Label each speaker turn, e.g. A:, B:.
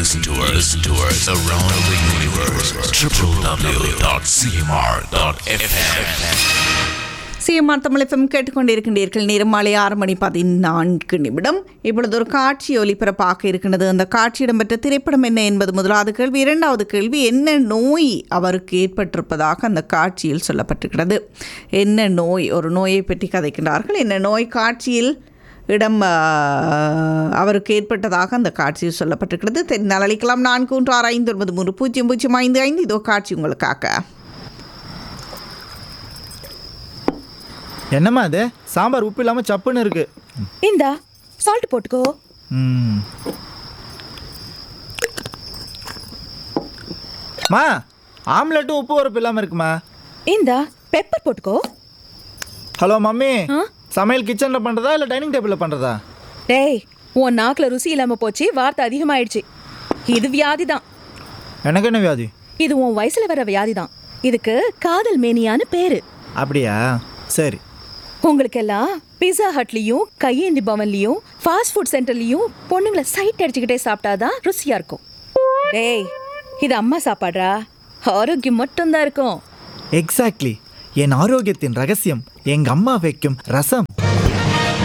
A: Listen to us, listen to us around the universe. www.cmr.fm.
B: CMR Tamil FM கேட்டுக்கொண்டிருக்கின்றீர்கள் நேரம் மாலை ஆறு மணி பதினான்கு நிமிடம் இப்பொழுது ஒரு காட்சி ஒலிபரப்பாக இருக்கின்றது அந்த காட்சி இடம்பெற்ற திரைப்படம் என்ன என்பது முதலாவது கேள்வி இரண்டாவது கேள்வி என்ன நோய் அவருக்கு ஏற்பட்டிருப்பதாக அந்த காட்சியில் சொல்லப்பட்டிருக்கிறது என்ன நோய் ஒரு நோயை பற்றி கதைக்கின்றார்கள் என்ன நோய் காட்சியில் இடம் ஆ, அவருக்கு ஏற்பட்டதாக அந்த காட்சியில் சொல்லப்பட்டிருக்கிறது தெரிந்தால் அளிக்கலாம் நான்கு ஒன்று ஆறு ஐந்து ஒன்பது மூன்று பூஜ்ஜியம் பூஜ்ஜியம் ஐந்து ஐந்து இதோ காட்சி உங்களுக்காக
C: என்னம்மா அது சாம்பார் உப்பு இல்லாமல் சப்புன்னு இருக்கு
D: இந்தா சால்ட் போட்டுக்கோ
C: ம். மா ஆம்லெட்டும் உப்பு உரப்பு இல்லாமல் இருக்குமா
D: இந்தா பெப்பர் போட்டுக்கோ
C: ஹலோ மம்மி
D: ஆ?
C: சமையல் கிச்சனில் பண்ணுறதா இல்லை டைனிங் டேபிளில் பண்ணுறதா
D: டேய் உன் நாக்குல ருசி இல்லாம போச்சு வார்த்தை அதிகமாயிடுச்சு இது வியாதி தான்
C: எனக்கு என்ன வியாதி
D: இது உன் வயசுல வர வியாதி தான் இதுக்கு காதல் மேனியான்னு பேரு
C: அப்படியா சரி
D: உங்களுக்கெல்லாம் பிஸா ஹட்லயும் கையேந்தி பவன்லயும் ஃபாஸ்ட் ஃபுட் சென்டர்லயும் பொண்ணுங்களை சைட் அடிச்சுக்கிட்டே சாப்பிட்டாதான் ருசியா இருக்கும் டேய் இது அம்மா சாப்பாடுறா ஆரோக்கியம் மட்டும்தான் இருக்கும்
C: எக்ஸாக்ட்லி என் ஆரோக்கியத்தின் ரகசியம் எங்கள் அம்மா வைக்கும் ரசம்